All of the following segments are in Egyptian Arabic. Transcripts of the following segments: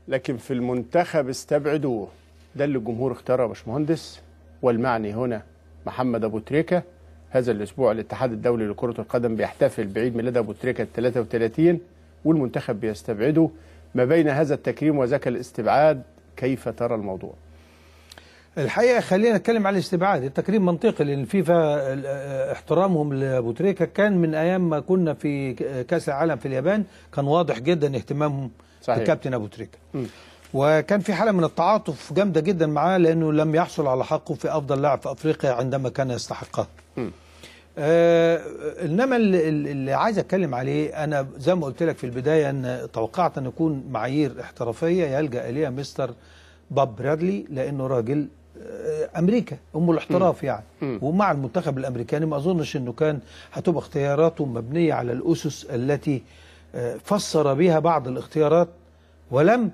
لكن في المنتخب استبعدوه ده اللي الجمهور اختاره يا باشمهندس والمعني هنا محمد ابو تريكه هذا الاسبوع الاتحاد الدولي لكره القدم بيحتفل بعيد ميلاد ابو تريكه ال 33 والمنتخب بيستبعده ما بين هذا التكريم وذاك الاستبعاد كيف ترى الموضوع؟ الحقيقه خلينا نتكلم على الاستبعاد التكريم منطقي لان الفيفا اه، احترامهم لابو تريكه كان من ايام ما كنا في كاس العالم في اليابان كان واضح جدا اهتمامهم صحيح. بكابتن ابو تريكه مم. وكان في حاله من التعاطف جامده جدا معاه لانه لم يحصل على حقه في افضل لاعب في افريقيا عندما كان يستحقها مم. آه انما اللي, اللي عايز اتكلم عليه انا زي ما قلت لك في البدايه ان توقعت ان يكون معايير احترافيه يلجا اليها مستر باب برادلي لانه راجل آه امريكا ام الاحتراف يعني مم. ومع المنتخب الامريكاني ما اظنش انه كان هتبقى اختياراته مبنيه على الاسس التي آه فسر بها بعض الاختيارات ولم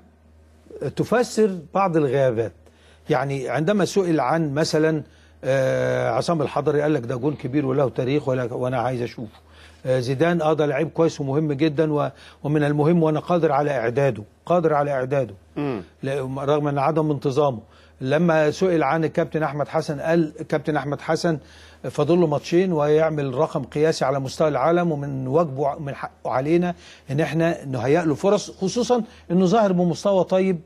تفسر بعض الغيابات يعني عندما سئل عن مثلا آه، عصام الحضري قال لك ده جون كبير وله تاريخ ولا وانا عايز اشوفه آه، زيدان اه ده لعيب كويس ومهم جدا و- ومن المهم وانا قادر على اعداده قادر على اعداده مم. لا- رغم ان عدم انتظامه لما سئل عن الكابتن احمد حسن قال الكابتن احمد حسن فاضل له ماتشين ويعمل رقم قياسي على مستوى العالم ومن واجبه من حقه علينا ان احنا نهيئ له فرص خصوصا انه ظاهر بمستوى طيب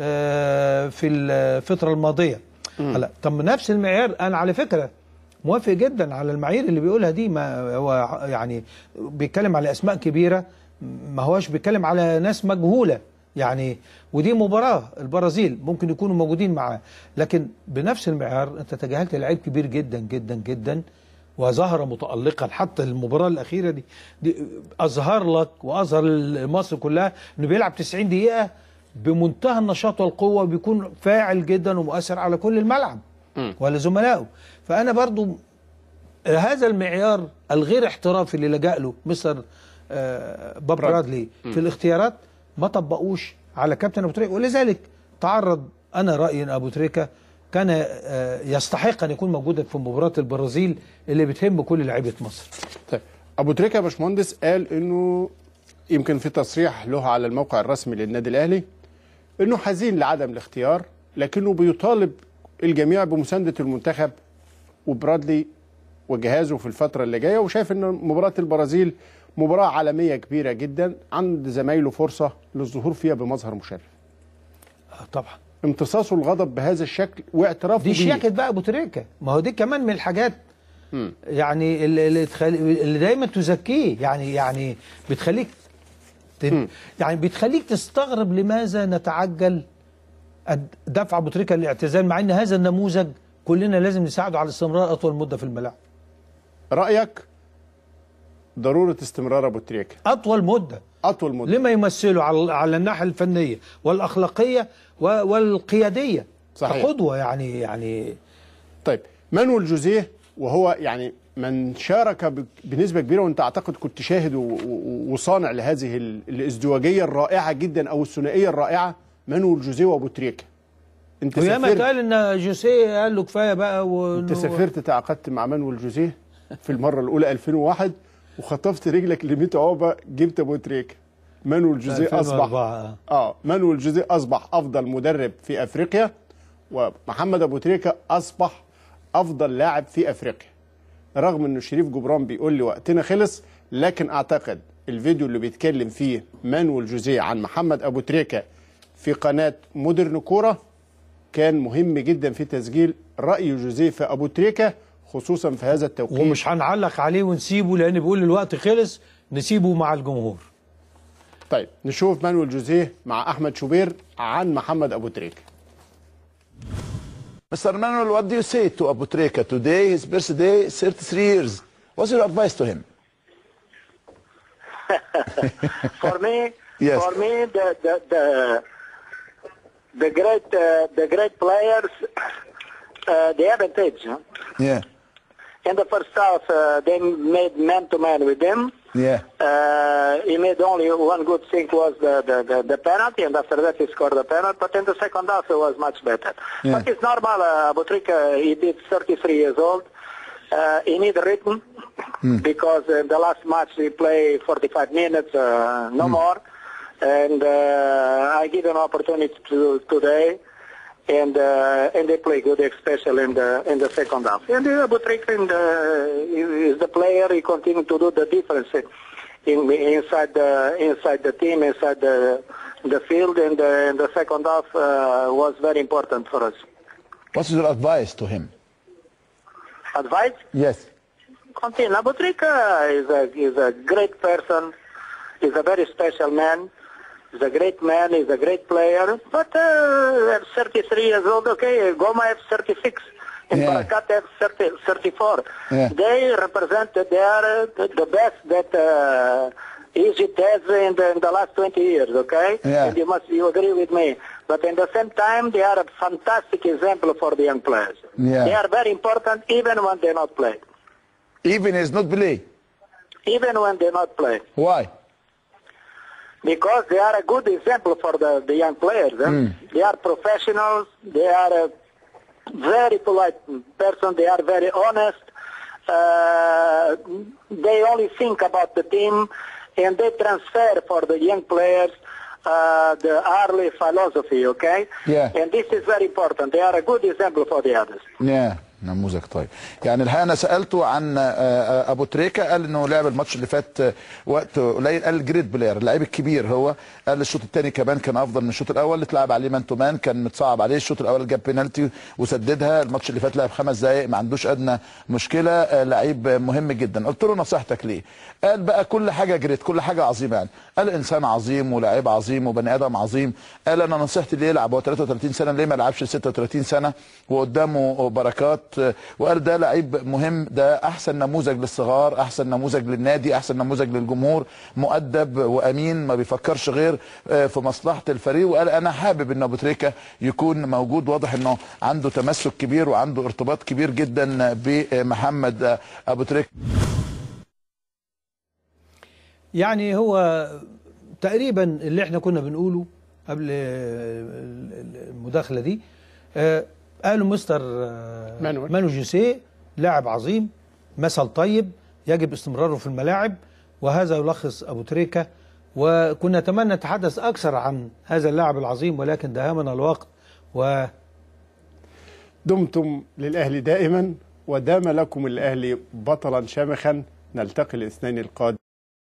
آه، في الفتره الماضيه هلا طب نفس المعيار انا على فكره موافق جدا على المعايير اللي بيقولها دي ما هو يعني بيتكلم على اسماء كبيره ما هوش بيتكلم على ناس مجهوله يعني ودي مباراه البرازيل ممكن يكونوا موجودين معاه لكن بنفس المعيار انت تجاهلت لعيب كبير جدا جدا جدا وظهر متألقا حتى المباراة الأخيرة دي, دي أظهر لك وأظهر مصر كلها إنه بيلعب 90 دقيقة بمنتهى النشاط والقوة بيكون فاعل جدا ومؤثر على كل الملعب مم. ولا زملائه فأنا برضو هذا المعيار الغير احترافي اللي لجأ له مستر آه، باب براد. برادلي في الاختيارات ما طبقوش على كابتن ابو تريكه ولذلك تعرض انا رايي ان ابو تريكه كان آه، يستحق ان يكون موجودا في مباراه البرازيل اللي بتهم كل لعيبه مصر طيب ابو تريكه يا باشمهندس قال انه يمكن في تصريح له على الموقع الرسمي للنادي الاهلي انه حزين لعدم الاختيار لكنه بيطالب الجميع بمسانده المنتخب وبرادلي وجهازه في الفتره اللي جايه وشايف ان مباراه البرازيل مباراه عالميه كبيره جدا عند زمايله فرصه للظهور فيها بمظهر مشرف آه، طبعا امتصاصه الغضب بهذا الشكل واعترافه دي بيه. شياكه بقى ابو تريكه ما هو دي كمان من الحاجات مم. يعني اللي, اللي, تخلي اللي دايما تزكيه يعني يعني بتخليك ت... مم. يعني بتخليك تستغرب لماذا نتعجل الد- دفع ابو تريكه للاعتزال مع ان هذا النموذج كلنا لازم نساعده على الاستمرار اطول مده في الملاعب رايك ضروره استمرار ابو تريكه اطول مده اطول مده لما يمثله على على الناحيه الفنيه والاخلاقيه و- والقياديه صحيح. كقدوه يعني يعني طيب مانويل جوزيه وهو يعني من شارك ب- بنسبه كبيره وانت اعتقد كنت شاهد و- و- وصانع لهذه ال- الازدواجيه الرائعه جدا او الثنائيه الرائعه مانويل جوزيه وابو تريكه انت وياما سافرت قال ان جوسيه قال له كفايه بقى انت وإنه- سافرت تعاقدت مع مانويل جوزيه في المره الاولى 2001 وخطفت رجلك ل 100 عقبه جبت ابو تريكه مانويل جوزيه اصبح 2004. اه مانويل جوزيه اصبح افضل مدرب في افريقيا ومحمد ابو تريكه اصبح افضل لاعب في افريقيا رغم انه شريف جبران بيقول لي وقتنا خلص لكن اعتقد الفيديو اللي بيتكلم فيه مانويل جوزيه عن محمد ابو تريكه في قناه مودرن كوره كان مهم جدا في تسجيل راي جوزيه في ابو تريكه خصوصا في هذا التوقيت ومش هنعلق عليه ونسيبه لان بيقول الوقت خلص نسيبه مع الجمهور طيب نشوف مانويل جوزيه مع احمد شوبير عن محمد ابو تريكه Mr. Manuel, what do you say to Abu Treka today? His birthday, 33 years. What's your advice to him? for me, Yes. for me, the the the, the great uh, the great players, uh, they have an edge. Huh? Yeah, In the first half, uh, they made man to man with him. yeah, Uh, he made only one good thing was the, the, the, the penalty, and after that he scored the penalty. But in the second half, it was much better. Yeah. But it's normal. Uh, Butrika, he did 33 years old. Uh, he need rhythm because in the last match he played 45 minutes, uh, no more. and uh, I give an opportunity to today, and uh, and they play good, especially in the in the second half. And uh, Butrika in the, is the player. He continue to do the difference in inside the inside the team, inside the the field, and the, and the second half uh, was very important for us. What's your advice to him? Advice? Yes. Continue. Butrika is a is a great person. He's a very special man. He's a great man. He's a great player. But uh, at 33 years old, okay, Goma has 36. And Yeah. Barakat has 30, 34. Yeah. They represent, they are uh, the, the best that uh, Egypt has in the, in the last 20 years, okay? Yeah. And you must, you agree with me. But at the same time, they are a fantastic example for the young players. Yeah. They are very important even when they not play. Even is not play. Even when they not play. Why? because they are a good example for the, the young players. eh? They are professionals. They are a very polite person. They are very honest. Uh, they only think about the team, and they transfer for the young players uh, the early philosophy. Okay. Yeah. And this is very important. They are a good example for the others. يا نموذج طيب يعني الحقيقه انا سالته عن آه، آه، ابو تريكه قال انه لعب الماتش اللي فات آه، وقت قليل قال جريت بلاير اللعيب الكبير هو قال الشوط الثاني كمان كان افضل من الشوط الاول اللي اتلعب عليه مان تو مان كان متصعب عليه الشوط الاول جاب بينالتي وسددها الماتش اللي فات لعب خمس دقائق ما عندوش ادنى مشكله آه، لعيب مهم جدا قلت له نصيحتك ليه قال بقى كل حاجه جريت كل حاجه عظيمه يعني قال انسان عظيم ولاعيب عظيم وبني ادم عظيم قال انا نصيحتي ليه يلعب هو 33 سنه ليه ما يلعبش 36 سنه وقدامه بركات آه، وقال ده لعيب مهم ده احسن نموذج للصغار احسن نموذج للنادي احسن نموذج للجمهور مؤدب وامين ما بيفكرش غير آه، في مصلحه الفريق وقال انا حابب ان ابو تريكه يكون موجود واضح انه عنده تمسك كبير وعنده ارتباط كبير جدا بمحمد آه، ابو تريكه يعني هو تقريبا اللي احنا كنا بنقوله قبل المداخله دي آه، قالوا مستر آه، مانويل. مانو جوسيه لاعب عظيم مثل طيب يجب استمراره في الملاعب وهذا يلخص ابو تريكه وكنا نتمنى نتحدث اكثر عن هذا اللاعب العظيم ولكن دهمنا الوقت و دمتم للأهلي دائما ودام لكم الأهلي بطلا شامخا نلتقي الاثنين القادم